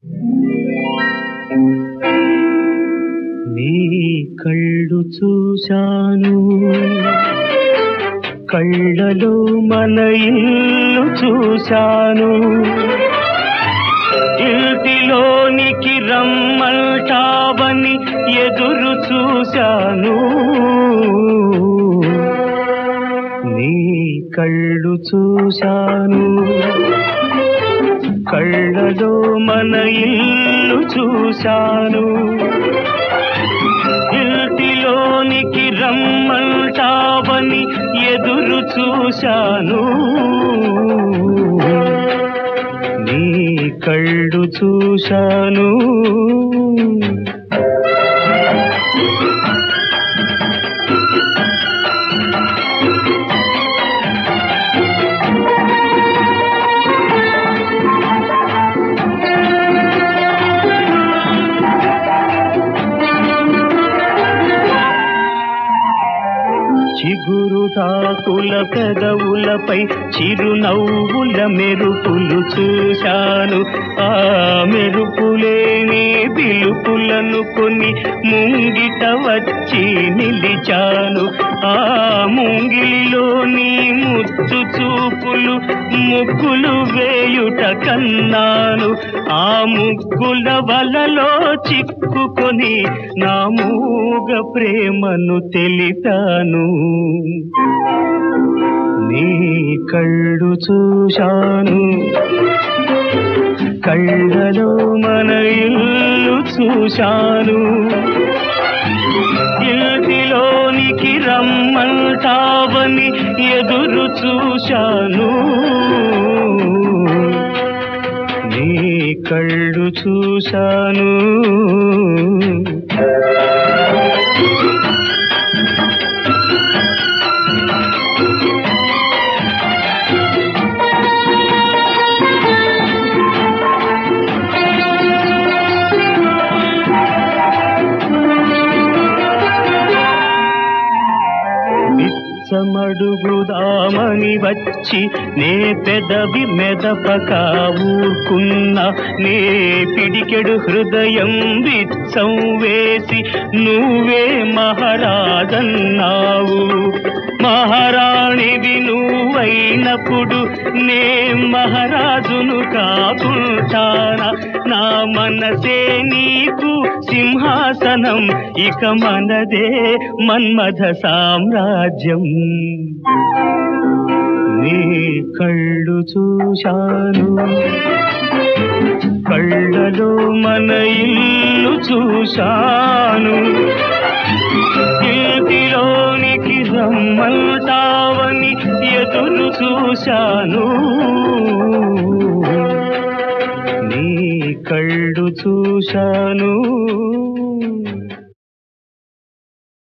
నీ కళ్ళు చూశాను కళ్ళలో మన ఇల్లు చూశాను ఇంటిలోనికి రమ్మంటావని ఎదురు చూశాను నీ కళ్ళు చూశాను కళ్ళలో మన ఇల్లు చూశాను ఇంటిలోనికి రమ్మంటావని ఎదురు చూశాను నీ కళ్ళు చూశాను చిగురుటాకుల పెదవులపై చిరునవ్వుల మెరుపులు చూశాను ఆ మెరుపులేని పిలుపులను కొని ముంగిట వచ్చి నిలిచాను ఆ ముంగిలిలోని ముద్దు చూపులు ముగ్గులు వేయుట కన్నాను ఆ ముగ్గుల వలలో చిక్కుకొని నా మూగ ప్రేమను తెలిపాను నీ కళ్ళు చూశాను కళ్ళలో మన ఇల్లు చూశాను ఇంటిలోనికి రమ్మంటావని ఎదురు చూశాను నీ కళ్ళు చూశాను బిచ్చమడుగుదామని వచ్చి నే పెదవి మెదపక ఊరుకున్నా నే పిడికెడు హృదయం బిచ్చం వేసి నువ్వే మహారాజన్నావు మహారాణివి నువ్వైనప్పుడు నే మహారాజును కాకుంటానా నా మనసే నీకు సింహాసనం ఇక మనదే మన్మథ సామ్రాజ్యం నీ కళ్ళు చూశాను కళ్ళలో మన ఇల్లు చూశాను ఇంటిలోనికి రమ్మంటావని ఎదురు చూశాను నీ కళ్ళు చూశాను